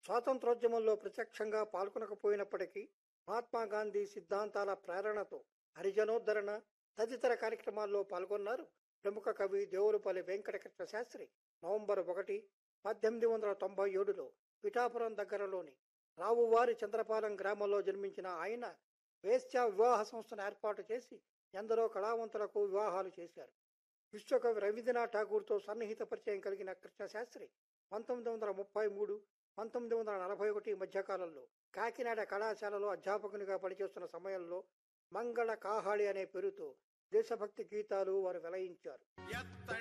స్వాతంత్రోద్యమంలో ప్రత్యక్షంగా పాల్గొనకపోయినప్పటికీ మహాత్మా గాంధీ సిద్ధాంతాల ప్రేరణతో హరిజనోద్ధరణ తదితర కార్యక్రమాల్లో పాల్గొన్నారు ప్రముఖ కవి దేవులపల్లి వెంకటకృష్ణ శాస్త్రి నవంబర్ ఒకటి పద్దెనిమిది వందల తొంభై ఏడులో పిఠాపురం దగ్గరలోని రావువారి చంద్రపాలెం గ్రామంలో జన్మించిన ఆయన వేశ్య వివాహ సంస్థను ఏర్పాటు చేసి ఎందరో కళావంతులకు వివాహాలు చేశారు విశ్వకవి రవీంద్రనాథ్ ఠాగూర్తో సన్నిహిత పరిచయం కలిగిన కృష్ణశాస్త్రి పంతొమ్మిది వందల ముప్పై మూడు పంతొమ్మిది వందల నలభై ఒకటి మధ్యకాలంలో కాకినాడ కళాశాలలో అధ్యాపకునిగా పనిచేస్తున్న సమయంలో మంగళ కాహాళి అనే పేరుతో దేశభక్తి గీతాలు వారు వెలయించారు